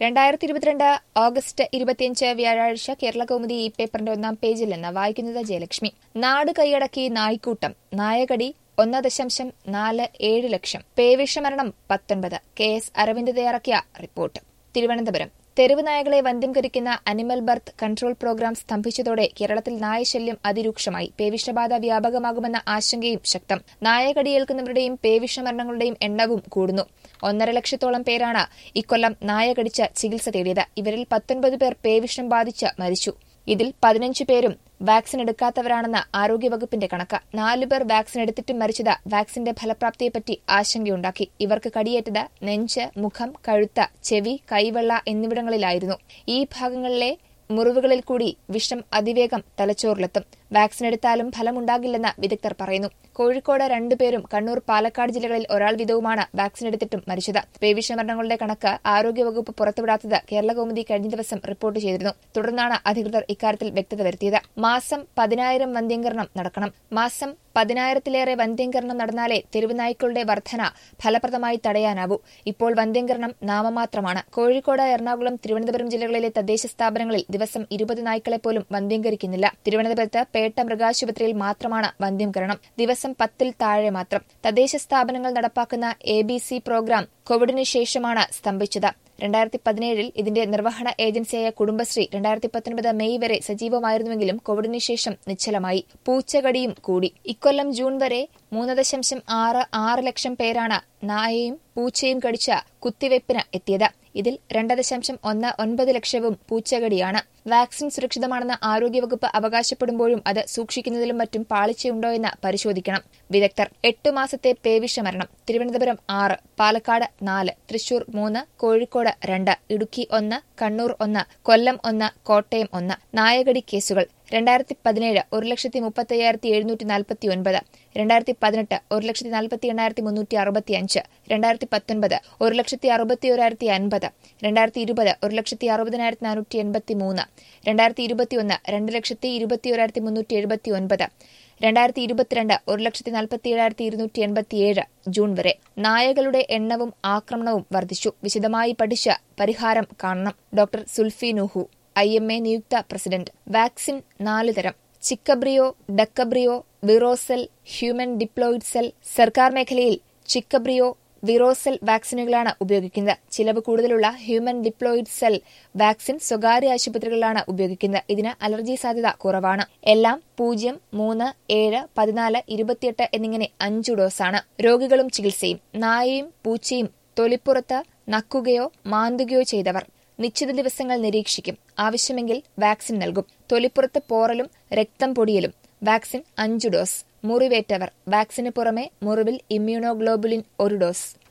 രണ്ടായിരത്തി ഇരുപത്തിരണ്ട് ഓഗസ്റ്റ് ഇരുപത്തിയഞ്ച് വ്യാഴാഴ്ച കേരള കൗമുദി ഈ പേപ്പറിന്റെ ഒന്നാം പേജിൽ നിന്ന് വായിക്കുന്നത് ജയലക്ഷ്മി നാട് കൈയടക്കി നായ്ക്കൂട്ടം നായകടി ഒന്ന് ദശാംശം നാല് ഏഴ് ലക്ഷം പേവിഷമരണം പത്തൊൻപത് കെ എസ് അരവിന്ദ് തയ്യാറാക്കിയ റിപ്പോർട്ട് തിരുവനന്തപുരം തെരുവ് നായകളെ വന്ധ്യംകരിക്കുന്ന അനിമൽ ബർത്ത് കൺട്രോൾ പ്രോഗ്രാം സ്തംഭിച്ചതോടെ കേരളത്തിൽ നായശല്യം അതിരൂക്ഷമായി പേവിഷബാധ വ്യാപകമാകുമെന്ന ആശങ്കയും ശക്തം നായകടിയേൽക്കുന്നവരുടെയും പേവിഷമരണങ്ങളുടെയും എണ്ണവും കൂടുന്നു ഒന്നര ലക്ഷത്തോളം പേരാണ് ഇക്കൊല്ലം നായ കടിച്ച് ചികിത്സ തേടിയത് ഇവരിൽ പത്തൊൻപത് പേർ പേവിഷം ബാധിച്ച് മരിച്ചു ഇതിൽ പതിനഞ്ച് പേരും വാക്സിൻ എടുക്കാത്തവരാണെന്ന് ആരോഗ്യവകുപ്പിന്റെ കണക്ക് നാലുപേർ വാക്സിൻ എടുത്തിട്ടും മരിച്ചത് വാക്സിന്റെ ഫലപ്രാപ്തിയെപ്പറ്റി ആശങ്കയുണ്ടാക്കി ഇവർക്ക് കടിയേറ്റത് നെഞ്ച് മുഖം കഴുത്ത് ചെവി കൈവെള്ള എന്നിവിടങ്ങളിലായിരുന്നു ഈ ഭാഗങ്ങളിലെ മുറിവുകളിൽ കൂടി വിഷം അതിവേഗം തലച്ചോറിലെത്തും വാക്സിൻ എടുത്താലും ഫലമുണ്ടാകില്ലെന്ന് വിദഗ്ധർ പറയുന്നു കോഴിക്കോട് രണ്ടുപേരും കണ്ണൂർ പാലക്കാട് ജില്ലകളിൽ ഒരാൾ വീതവുമാണ് വാക്സിൻ എടുത്തിട്ടും മരിച്ചത് പേവിഷമരണങ്ങളുടെ കണക്ക് ആരോഗ്യവകുപ്പ് പുറത്തുവിടാത്തത് കേരള കൗമുദി കഴിഞ്ഞ ദിവസം റിപ്പോർട്ട് ചെയ്തിരുന്നു തുടർന്നാണ് അധികൃതർ ഇക്കാര്യത്തിൽ വ്യക്തത വരുത്തിയത് മാസം പതിനായിരം വന്ധ്യംകരണം നടക്കണം മാസം പതിനായിരത്തിലേറെ വന്ധ്യംകരണം നടന്നാലേ തെരുവുനായ്ക്കളുടെ വർധന ഫലപ്രദമായി തടയാനാവൂ ഇപ്പോൾ വന്ധ്യംകരണം നാമമാത്രമാണ് കോഴിക്കോട് എറണാകുളം തിരുവനന്തപുരം ജില്ലകളിലെ തദ്ദേശ സ്ഥാപനങ്ങളിൽ ദിവസം ഇരുപത് നായ്ക്കളെ പോലും വന്ധ്യംകരിക്കുന്നില്ല തിരുവനന്തപുരത്ത് പേട്ട മൃഗാശുപത്രിയിൽ മാത്രമാണ് വന്ധ്യംകരണം ദിവസം പത്തിൽ താഴെ മാത്രം തദ്ദേശ സ്ഥാപനങ്ങൾ നടപ്പാക്കുന്ന എ ബി സി പ്രോഗ്രാം കോവിഡിന് ശേഷമാണ് സ്തംഭിച്ചത് രണ്ടായിരത്തി പതിനേഴിൽ ഇതിന്റെ നിർവഹണ ഏജൻസിയായ കുടുംബശ്രീ രണ്ടായിരത്തി പത്തൊൻപത് മെയ് വരെ സജീവമായിരുന്നുവെങ്കിലും കോവിഡിന് ശേഷം നിശ്ചലമായി പൂച്ചകടിയും കൂടി ഇക്കൊല്ലം ജൂൺ വരെ മൂന്ന് ദശാംശം ആറ് ആറ് ലക്ഷം പേരാണ് നായയും പൂച്ചയും കടിച്ച കുത്തിവയ്പ്പിന് എത്തിയത് ഇതിൽ രണ്ട് ദശാംശം ഒന്ന് ഒൻപത് ലക്ഷവും പൂച്ചകടിയാണ് വാക്സിൻ സുരക്ഷിതമാണെന്ന് ആരോഗ്യവകുപ്പ് അവകാശപ്പെടുമ്പോഴും അത് സൂക്ഷിക്കുന്നതിലും മറ്റും പാളിച്ചയുണ്ടോ എന്ന് പരിശോധിക്കണം വിദഗ്ധർ എട്ടു മാസത്തെ പേവിഷമരണം തിരുവനന്തപുരം ആറ് പാലക്കാട് നാല് തൃശൂർ മൂന്ന് കോഴിക്കോട് രണ്ട് ഇടുക്കി ഒന്ന് കണ്ണൂർ ഒന്ന് കൊല്ലം ഒന്ന് കോട്ടയം ഒന്ന് നായകടി കേസുകൾ രണ്ടായിരത്തി പതിനേഴ് ഒരു ലക്ഷത്തി മുപ്പത്തി അയ്യായിരത്തി എഴുന്നൂറ്റി നാൽപ്പത്തി ഒൻപത് രണ്ടായിരത്തി പതിനെട്ട് ഒരു ലക്ഷത്തി നാൽപ്പത്തി എണ്ണായിരത്തി മുന്നൂറ്റി അറുപത്തി അഞ്ച് രണ്ടായിരത്തി പത്തൊൻപത് ഒരു ലക്ഷത്തി അറുപത്തി ഒരായിരത്തി അൻപത് രണ്ടായിരത്തി ഇരുപത് ഒരു ലക്ഷത്തി അറുപതിനായിരത്തി നാനൂറ്റി എൺപത്തി മൂന്ന് രണ്ടായിരത്തി ഇരുപത്തിയൊന്ന് രണ്ട് ലക്ഷത്തി ഇരുപത്തി ഒരായിരത്തി മുന്നൂറ്റി എഴുപത്തി ഒൻപത് രണ്ടായിരത്തി ഇരുപത്തിരണ്ട് ഒരു ലക്ഷത്തി നാൽപ്പത്തി ഏഴായിരത്തി ഇരുന്നൂറ്റി എൺപത്തിയേഴ് ജൂൺ വരെ നായകളുടെ എണ്ണവും ആക്രമണവും വർദ്ധിച്ചു വിശദമായി പഠിച്ച് പരിഹാരം കാണണം doctor Sulfi Nuhu I M A നിയുക്ത പ്രസിഡന്റ് വാക്സിൻ നാല് തരം chick embryo duck embryo vero cell human diploid cell സർക്കാർ മേഖലയിൽ ചിക്കബ്രിയോ വിറോസെൽ വാക്സിനുകളാണ് ഉപയോഗിക്കുന്നത് ചിലവ് കൂടുതലുള്ള ഹ്യൂമൻ ഡിപ്ലോയിഡ് സെൽ വാക്സിൻ സ്വകാര്യ ആശുപത്രികളിലാണ് ഉപയോഗിക്കുന്നത് ഇതിന് അലർജി സാധ്യത കുറവാണ് എല്ലാം പൂജ്യം മൂന്ന് ഏഴ് പതിനാല് ഇരുപത്തിയെട്ട് എന്നിങ്ങനെ അഞ്ചു ഡോസാണ് രോഗികളും ചികിത്സയും നായയും പൂച്ചയും തൊലിപ്പുറത്ത് നക്കുകയോ മാന്തുകയോ ചെയ്തവർ നിശ്ചിത ദിവസങ്ങൾ നിരീക്ഷിക്കും ആവശ്യമെങ്കിൽ വാക്സിൻ നൽകും തൊലിപ്പുറത്ത് പോറലും രക്തം പൊടിയലും വാക്സിൻ അഞ്ചു ഡോസ് മുറിവേറ്റവർ വാക്സിന് പുറമെ മുറിവിൽ ഇമ്മ്യൂണോഗ്ലോബുലിൻ ഒരു ഡോസ്